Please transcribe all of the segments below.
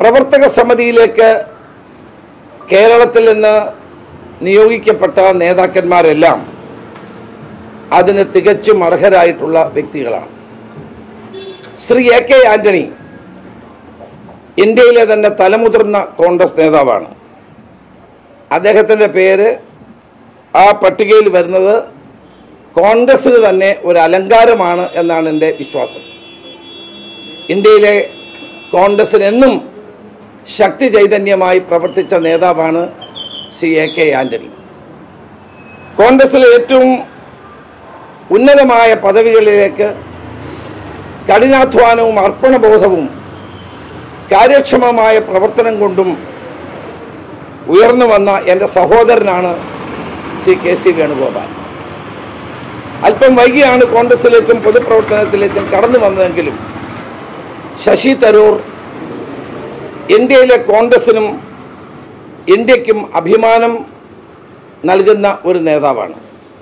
പ്രവർത്തക സമിതിയിലേക്ക് കേരളത്തിൽ നിന്ന് നിയോഗിക്കപ്പെട്ട നേതാക്കന്മാരെല്ലാം അതിന് തികച്ചും അർഹരായിട്ടുള്ള വ്യക്തികളാണ് ശ്രീ എ കെ ആന്റണി ഇന്ത്യയിലെ തന്നെ തലമുതിർന്ന കോൺഗ്രസ് നേതാവാണ് അദ്ദേഹത്തിൻ്റെ പേര് ആ പട്ടികയിൽ വരുന്നത് കോൺഗ്രസ്സിന് തന്നെ ഒരു അലങ്കാരമാണ് എന്നാണ് എൻ്റെ വിശ്വാസം ഇന്ത്യയിലെ കോൺഗ്രസ്സിന് എന്നും ശക്തി ചൈതന്യമായി പ്രവർത്തിച്ച നേതാവാണ് സി എ കെ ആന്റണി കോൺഗ്രസ്സിലെ ഏറ്റവും ഉന്നതമായ പദവികളിലേക്ക് കഠിനാധ്വാനവും അർപ്പണബോധവും കാര്യക്ഷമമായ പ്രവർത്തനം കൊണ്ടും ഉയർന്നു വന്ന എൻ്റെ സഹോദരനാണ് ശ്രീ കെ സി വേണുഗോപാൽ അല്പം വൈകിയാണ് കോൺഗ്രസിലേക്കും പൊതുപ്രവർത്തനത്തിലേക്കും കടന്നു വന്നതെങ്കിലും ശശി തരൂർ ഇന്ത്യയിലെ കോൺഗ്രസിനും ഇന്ത്യക്കും അഭിമാനം നൽകുന്ന ഒരു നേതാവാണ്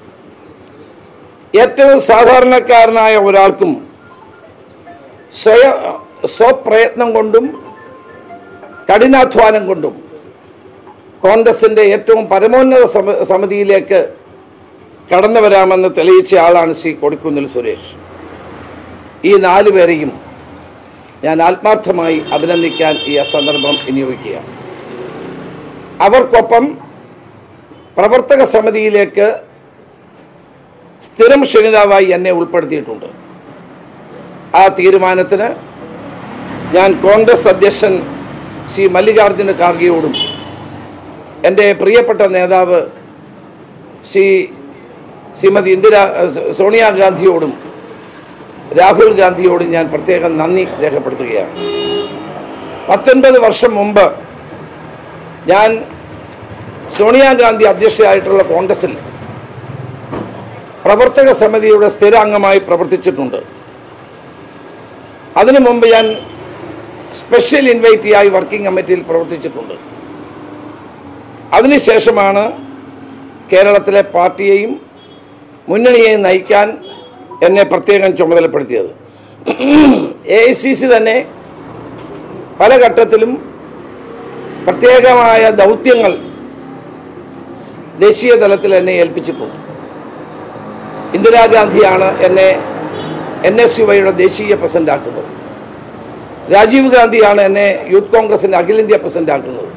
ഏറ്റവും സാധാരണക്കാരനായ ഒരാൾക്കും സ്വയ സ്വപ്രയത്നം കൊണ്ടും കഠിനാധ്വാനം കൊണ്ടും കോൺഗ്രസിൻ്റെ ഏറ്റവും പരമോന്നത സമ സമിതിയിലേക്ക് കടന്നു വരാമെന്ന് തെളിയിച്ച ആളാണ് ശ്രീ കൊടിക്കുന്നിൽ സുരേഷ് ഈ നാലു പേരെയും ഞാൻ ആത്മാർത്ഥമായി അഭിനന്ദിക്കാൻ ഈ സന്ദർഭം വിനിയോഗിക്കുകയാണ് അവർക്കൊപ്പം പ്രവർത്തക സമിതിയിലേക്ക് സ്ഥിരം ക്ഷണിതാവായി എന്നെ ഉൾപ്പെടുത്തിയിട്ടുണ്ട് ആ തീരുമാനത്തിന് ഞാൻ കോൺഗ്രസ് അധ്യക്ഷൻ ശ്രീ മല്ലികാർജുന ഖാർഗെയോടും എൻ്റെ പ്രിയപ്പെട്ട നേതാവ് ശ്രീ ശ്രീമതി ഇന്ദിരാ സോണിയാഗാന്ധിയോടും രാഹുൽ ഗാന്ധിയോടും ഞാൻ പ്രത്യേകം നന്ദി രേഖപ്പെടുത്തുകയാണ് പത്തൊൻപത് വർഷം മുമ്പ് ഞാൻ സോണിയാഗാന്ധി അധ്യക്ഷയായിട്ടുള്ള കോൺഗ്രസിൽ പ്രവർത്തക സമിതിയുടെ സ്ഥിരാംഗമായി പ്രവർത്തിച്ചിട്ടുണ്ട് അതിനു മുമ്പ് ഞാൻ സ്പെഷ്യൽ ഇൻവൈറ്റിയായി വർക്കിംഗ് കമ്മിറ്റിയിൽ പ്രവർത്തിച്ചിട്ടുണ്ട് അതിനുശേഷമാണ് കേരളത്തിലെ പാർട്ടിയെയും മുന്നണിയെയും നയിക്കാൻ എന്നെ പ്രത്യേകം ചുമതലപ്പെടുത്തിയത് എ ഐ സി സി തന്നെ പല ഘട്ടത്തിലും പ്രത്യേകമായ ദൗത്യങ്ങൾ ദേശീയ തലത്തിൽ എന്നെ ഏൽപ്പിച്ചിട്ടുണ്ട് ഇന്ദിരാഗാന്ധിയാണ് എന്നെ എൻ എസ് യു വൈയുടെ ദേശീയ പ്രസിഡന്റ് ആക്കുന്നത് രാജീവ് ഗാന്ധിയാണ് എന്നെ യൂത്ത് കോൺഗ്രസിന്റെ അഖിലേന്ത്യാ പ്രസിഡന്റ് ആക്കുന്നത്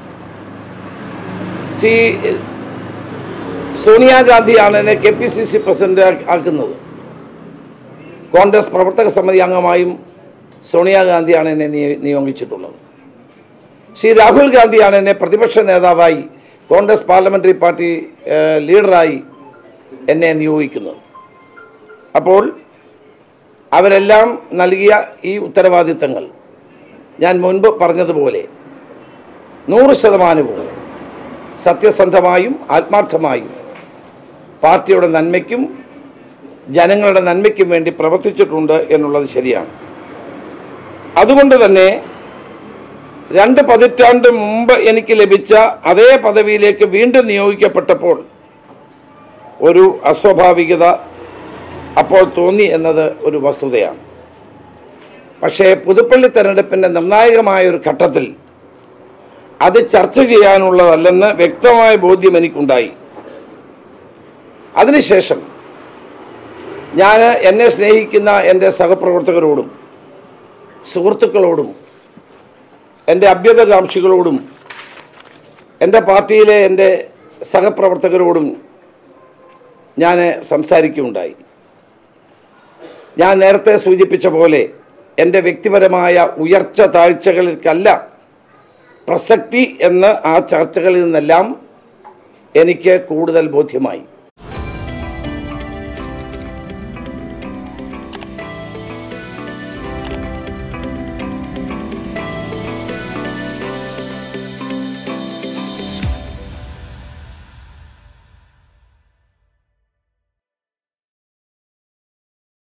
ശ്രീ സോണിയാഗാന്ധിയാണ് എന്നെ K P C C president ആക്കുന്നത് കോൺഗ്രസ് പ്രവർത്തക സമിതി അംഗമായും സോണിയാഗാന്ധിയാണ് എന്നെ നിയ- നിയോഗിച്ചിട്ടുള്ളത് ശ്രീ രാഹുൽ ഗാന്ധിയാണ് എന്നെ പ്രതിപക്ഷ നേതാവായി കോൺഗ്രസ് പാർലമെന്ററി പാർട്ടി ഏഹ്, ലീഡറായി എന്നെ നിയോഗിക്കുന്നത് അപ്പോൾ അവരെല്ലാം നൽകിയ ഈ ഉത്തരവാദിത്തങ്ങൾ ഞാൻ മുൻപ് പറഞ്ഞതുപോലെ നൂറ് ശതമാനവും സത്യസന്ധമായും ആത്മാർത്ഥമായും പാർട്ടിയുടെ നന്മയ്ക്കും ജനങ്ങളുടെ നന്മയ്ക്കും വേണ്ടി പ്രവർത്തിച്ചിട്ടുണ്ട് എന്നുള്ളത് ശരിയാണ് അതുകൊണ്ട് തന്നെ രണ്ട് പതിറ്റാണ്ട് മുമ്പ് എനിക്ക് ലഭിച്ച അതേ പദവിയിലേക്ക് വീണ്ടും നിയോഗിക്കപ്പെട്ടപ്പോൾ ഒരു അസ്വാഭാവികത അപ്പോൾ തോന്നി എന്നത് ഒരു വസ്തുതയാണ് പക്ഷേ പുതുപ്പള്ളി തെരഞ്ഞെടുപ്പിൻ്റെ നിർണായകമായ ഒരു ഘട്ടത്തിൽ അത് ചർച്ച ചെയ്യാനുള്ളതല്ലെന്ന് വ്യക്തമായ ബോധ്യം എനിക്കുണ്ടായി അതിനുശേഷം ഞാൻ എന്നെ സ്നേഹിക്കുന്ന എൻ്റെ സഹപ്രവർത്തകരോടും സുഹൃത്തുക്കളോടും എൻ്റെ അഭ്യുതകാംക്ഷികളോടും എൻ്റെ പാർട്ടിയിലെ എൻ്റെ സഹപ്രവർത്തകരോടും ഞാൻ സംസാരിക്കുകയുണ്ടായി ഞാൻ നേരത്തെ സൂചിപ്പിച്ച പോലെ എൻ്റെ വ്യക്തിപരമായ ഉയർച്ച താഴ്ചകൾക്കല്ല പ്രസക്തി എന്ന് ആ ചർച്ചകളിൽ നിന്നെല്ലാം എനിക്ക് കൂടുതൽ ബോധ്യമായി